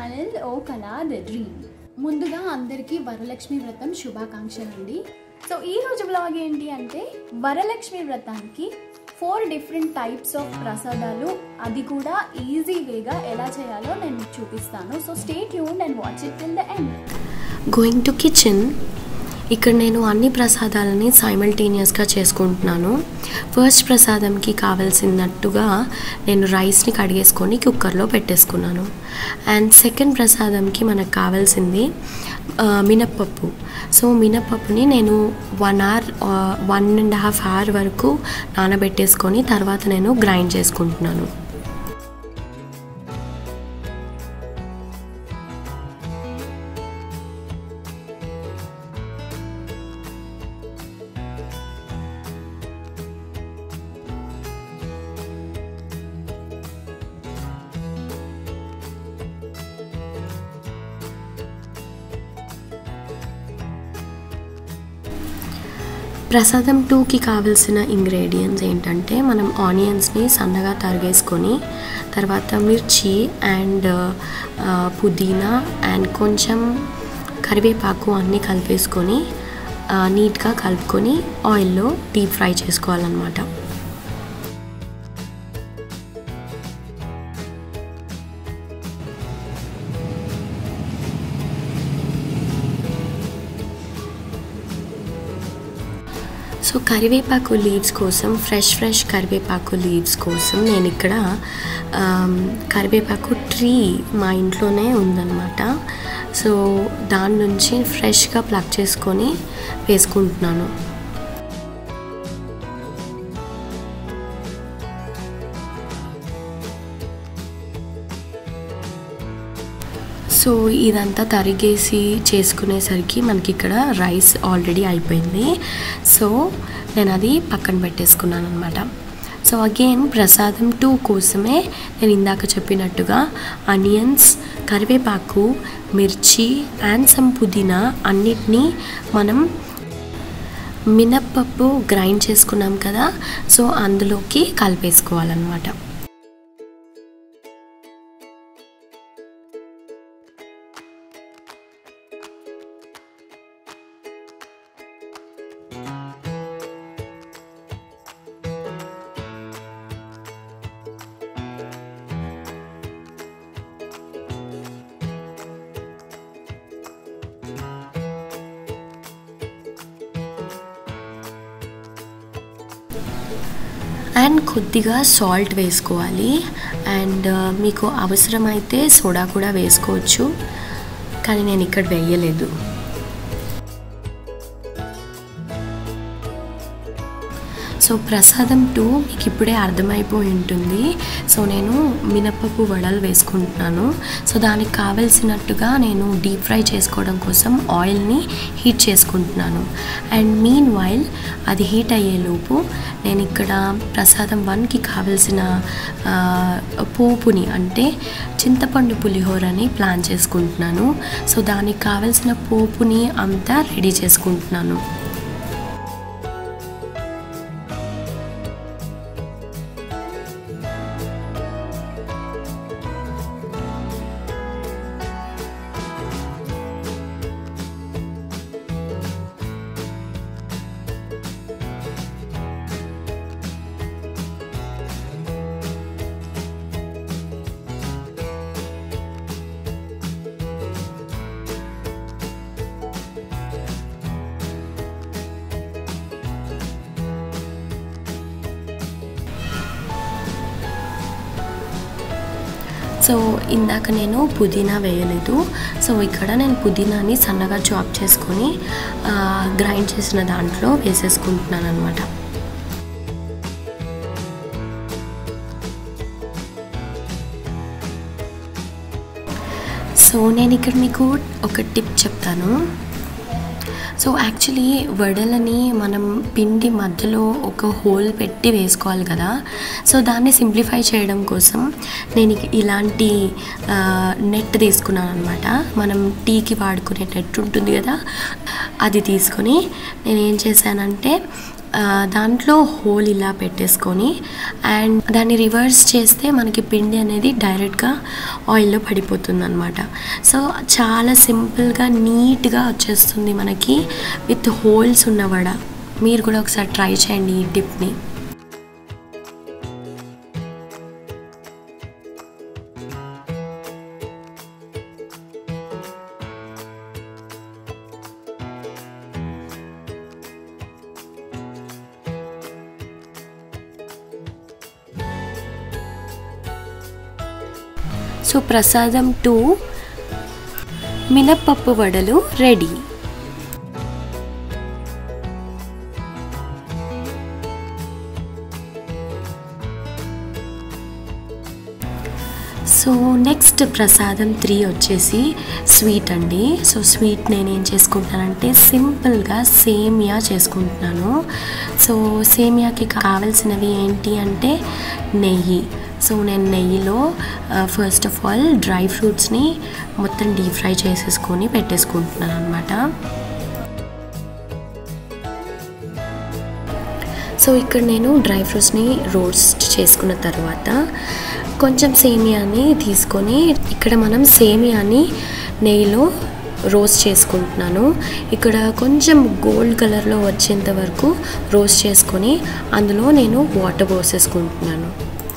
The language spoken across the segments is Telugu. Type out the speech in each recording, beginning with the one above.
ఛానల్ ఓ కళా ద డ్రీమ్ ముందుగా అందరికీ వరలక్ష్మి వ్రతం శుభాకాంక్షలు అండి సో ఈ రోజు బ్లాగ్ ఏంటి అంటే వరలక్ష్మి వ్రతానికి ఫోర్ డిఫరెంట్ టైప్స్ ఆఫ్ ప్రసాదాలు అది కూడా ఈజీ వేగా ఎలా చేయాలో నేను మీకు చూపిస్తాను so stay tune and watch it till the end going to kitchen ఇక్కడ నేను అన్ని ప్రసాదాలని సైమల్టేనియస్గా చేసుకుంటున్నాను ఫస్ట్ ప్రసాదంకి కావాల్సినట్టుగా నేను రైస్ని కడిగేసుకొని కుక్కర్లో పెట్టేసుకున్నాను అండ్ సెకండ్ ప్రసాదంకి మనకు కావాల్సింది ఆ, మినప్పప్పు సో మినప్పప్పుని నేను one hour one and half hour వరకు నానబెట్టేసుకొని తర్వాత నేను గ్రైండ్ చేసుకుంటున్నాను ప్రసాదం టూకి కావాల్సిన ఇంగ్రీడియంట్స్ ఏంటంటే మనం ఆనియన్స్ని సన్నగా తరిగేసుకొని తర్వాత మిర్చి అండ్ ఆ, పుదీనా అండ్ కొంచెం కరివేపాకు అన్నీ కలిపేసుకొని ఆ, నీట్గా కలుపుకొని ఆయిల్లో డీప్ ఫ్రై చేసుకోవాలన్నమాట సో కరివేపాకు లీవ్స్ కోసం ఫ్రెష్ ఫ్రెష్ కరివేపాకు లీవ్స్ కోసం నేను ఇక్కడ ఆమ్, కరివేపాకు ట్రీ మా ఇంట్లోనే ఉందన్నమాట సో దాని నుంచి ఫ్రెష్గా ప్లక్ చేసుకొని వేసుకుంటున్నాను సో ఇదంతా తరిగేసి చేసుకునేసరికి మనకి ఇక్కడ రైస్ ఆల్రెడీ అయిపోయింది సో నేను అది పక్కన పెట్టేసుకున్నాను అనమాట సో అగైన్ ప్రసాదం టూ కోసమే నేను ఇందాక చెప్పినట్టుగా ఆనియన్స్ కరివేపాకు మిర్చి అండ్ సమ్ పుదీనా అన్నిటినీ మనం మినప్పప్పు గ్రైండ్ చేసుకున్నాం కదా సో అందులోకి కలిపేసుకోవాలన్నమాట అండ్ కొద్దిగా సాల్ట్ వేసుకోవాలి అండ్ మీకు అవసరమైతే సోడా కూడా వేసుకోవచ్చు కానీ నేను ఇక్కడ వేయలేదు సో ప్రసాదం టూ మీకు ఇప్పుడే అర్థమైపోయి ఉంటుంది సో నేను మినప్పప్పు వడలు వేసుకుంటున్నాను సో దానికి కావలసినట్టుగా నేను డీప్ ఫ్రై చేసుకోవడం కోసం ఆయిల్ని హీట్ చేసుకుంటున్నాను అండ్ మీన్ వైల్ అది హీట్ అయ్యేలోపు నేను ఇక్కడ ప్రసాదం వన్కి కావలసిన ఆ, పోపుని అంటే చింతపండు పులిహోరని ప్లాన్ చేసుకుంటున్నాను సో దానికి కావలసిన పోపుని అంతా రెడీ చేసుకుంటున్నాను సో ఇందాక నేను పుదీనా వేయలేదు సో ఇక్కడ నేను పుదీనాని సన్నగా చాప్ చేసుకొని గ్రైండ్ చేసిన దాంట్లో వేసేసుకుంటున్నాను అనమాట సో నేను ఇక్కడ మీకు ఒక టిప్ చెప్తాను సో యాక్చువల్లీ వడలని మనం పిండి మధ్యలో ఒక హోల్ పెట్టి వేసుకోవాలి కదా సో దాన్ని సింప్లిఫై చేయడం కోసం నేను ఇక- ఇలాంటి ఆ, నెట్ తీసుకున్నాను అనమాట మనం టీకి వాడుకునే నెట్ ఉంటుంది కదా అది తీసుకొని నేను ఏం చేశానంటే ఆ, దాంట్లో హోల్ ఇలా పెట్టేసుకొని అండ్ దాన్ని రివర్స్ చేస్తే మనకి పిండి అనేది డైరెక్ట్గా ఆయిల్లో పడిపోతుంది అనమాట సో చాలా సింపుల్గా నీట్గా వచ్చేస్తుంది మనకి విత్ హోల్స్ ఉన్న వడ మీరు కూడా ఒకసారి ట్రై చేయండి ఈ టిప్ని సో ప్రసాదం టూ మినప్పప్పు వడలు రెడీ సో నెక్స్ట్ ప్రసాదం త్రీ వచ్చేసి స్వీట్ అండి సో స్వీట్ నేను ఏం చేసుకుంటానంటే సింపుల్గా సేమియా చేసుకుంటున్నాను సో సేమియాకి కావాల్సినవి ఏంటి అంటే నెయ్యి సో నేను నెయ్యిలో ఫస్ట్ ఆఫ్ ఆల్ డ్రై ఫ్రూట్స్ని మొత్తం డీప్ ఫ్రై చేసేసుకొని పెట్టేసుకుంటున్నాను అనమాట సో ఇక్కడ నేను డ్రై ఫ్రూట్స్ని రోస్ట్ చేసుకున్న తర్వాత కొంచెం సేమియాని తీసుకొని ఇక్కడ మనం సేమియాని నెయ్యిలో రోస్ట్ చేసుకుంటున్నాను ఇక్కడ కొంచెం గోల్డ్ కలర్లో వచ్చేంత వరకు రోస్ట్ చేసుకొని అందులో నేను వాటర్ పోసేసుకుంటున్నాను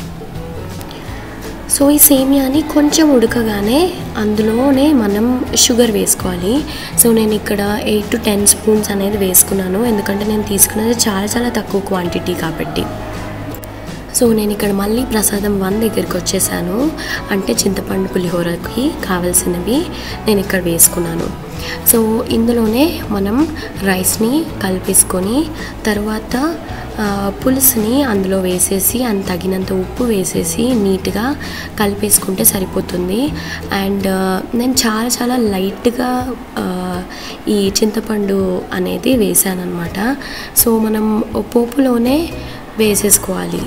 సో ఈ సేమియాని కొంచెం ఉడకగానే అందులోనే మనం షుగర్ వేసుకోవాలి సో నేను ఇక్కడ ఎయిట్ టు టెన్ స్పూన్స్ అనేది వేసుకున్నాను ఎందుకంటే నేను తీసుకున్నది చాలా చాలా తక్కువ క్వాంటిటీ కాబట్టి సో నేను ఇక్కడ మళ్ళీ ప్రసాదం వన్ దగ్గరికి వచ్చేసాను అంటే చింతపండు పులిహోరకి కావాల్సినవి నేను ఇక్కడ వేసుకున్నాను సో ఇందులోనే మనం రైస్ని కలిపేసుకొని తర్వాత ఆ, పులుసుని అందులో వేసేసి అంత తగినంత ఉప్పు వేసేసి నీట్గా కలిపేసుకుంటే సరిపోతుంది అండ్ ఆ, నేను చాలా చాలా లైట్గా ఆ, ఈ చింతపండు అనేది వేసాను అనమాట సో మనం పోపులోనే వేసేసుకోవాలి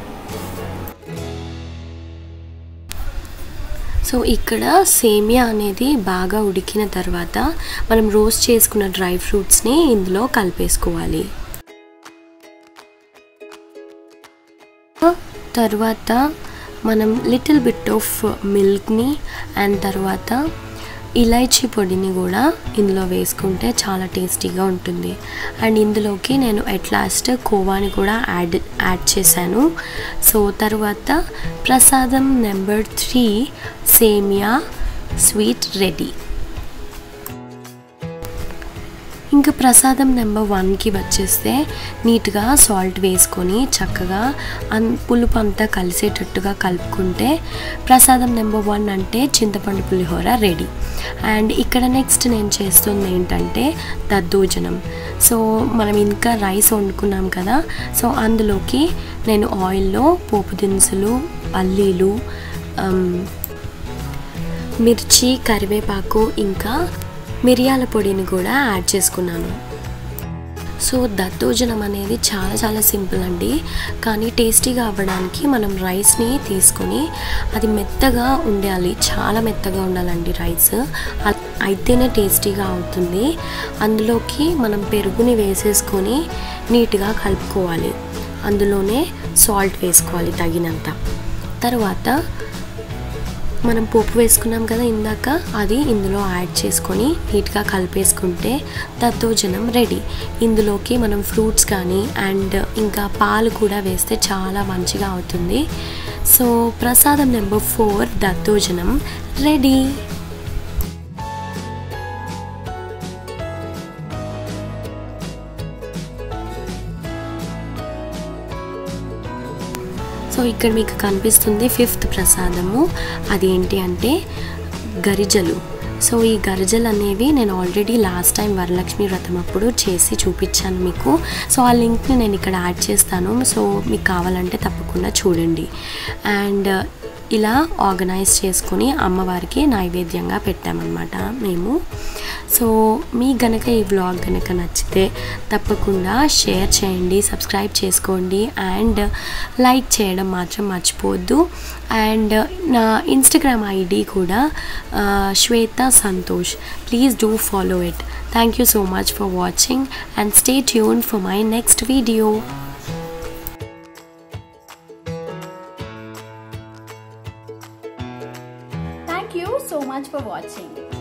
సో ఇక్కడ సేమియా అనేది బాగా ఉడికిన తర్వాత మనం రోస్ట్ చేసుకున్న డ్రై ఫ్రూట్స్ని ఇందులో కలిపేసుకోవాలి తర్వాత మనం లిటిల్ బిట్ ఆఫ్ మిల్క్ని అండ్ తర్వాత ఇలైచీ పొడిని కూడా ఇందులో వేసుకుంటే చాలా టేస్టీగా ఉంటుంది అండ్ ఇందులోకి నేను ఎట్ లాస్ట్ కోవాని కూడా యాడ్ యాడ్ చేశాను సో తర్వాత ప్రసాదం నెంబర్ త్రీ సేమియా స్వీట్ రెడీ ఇంకా ప్రసాదం నెంబర్ వన్కి వచ్చేస్తే నీట్గా సాల్ట్ వేసుకొని చక్కగా అన్ పులుపు అంతా కలిసేటట్టుగా కలుపుకుంటే ప్రసాదం నెంబర్ వన్ అంటే చింతపండు పులిహోర రెడీ అండ్ ఇక్కడ నెక్స్ట్ నేను చేస్తుంది ఏంటంటే దద్దోజనం సో మనం ఇంకా రైస్ వండుకున్నాం కదా సో అందులోకి నేను ఆయిల్లో పోపు దినుసులు పల్లీలు అమ్, మిర్చి కరివేపాకు ఇంకా మిరియాల పొడిని కూడా యాడ్ చేసుకున్నాను సో దద్దోజనం అనేది చాలా చాలా సింపుల్ అండి కానీ టేస్టీగా అవ్వడానికి మనం రైస్ని తీసుకొని అది మెత్తగా ఉండాలి చాలా మెత్తగా ఉండాలండి రైస్ అ- అయితేనే టేస్టీగా అవుతుంది అందులోకి మనం పెరుగుని వేసేసుకొని నీట్గా కలుపుకోవాలి అందులోనే సాల్ట్ వేసుకోవాలి తగినంత తర్వాత మనం పోపు వేసుకున్నాం కదా ఇందాక అది ఇందులో యాడ్ చేసుకొని నీట్గా కలిపేసుకుంటే దద్దోజనం రెడీ ఇందులోకి మనం ఫ్రూట్స్ కానీ అండ్ ఇంకా పాలు కూడా వేస్తే చాలా మంచిగా అవుతుంది సో ప్రసాదం నెంబర్ ఫోర్ దద్దోజనం రెడీ సో ఇక్కడ మీకు కనిపిస్తుంది ఫిఫ్త్ ప్రసాదము అదేంటి అంటే గరిజలు సో ఈ గరిజలు అనేవి నేను ఆల్రెడీ లాస్ట్ టైం వరలక్ష్మి వ్రతం అప్పుడు చేసి చూపించాను మీకు సో ఆ లింక్ని నేను ఇక్కడ యాడ్ చేస్తాను సో మీకు కావాలంటే తప్పకుండా చూడండి అండ్ ఇలా ఆర్గనైజ్ చేసుకొని అమ్మవారికి నైవేద్యంగా పెట్టామన్నమాట మేము సో మీ గనక ఈ వ్లాగ్ గనక నచ్చితే తప్పకుండా షేర్ చేయండి సబ్స్క్రైబ్ చేసుకోండి అండ్ లైక్ చేయడం మాత్రం మర్చిపోవద్దు అండ్ నా ఇన్స్టాగ్రామ్ ఐడి కూడా ఆ, Shweta Santosh please do follow it thank you so much for watching and stay tune for my next video Thank you so much for watching.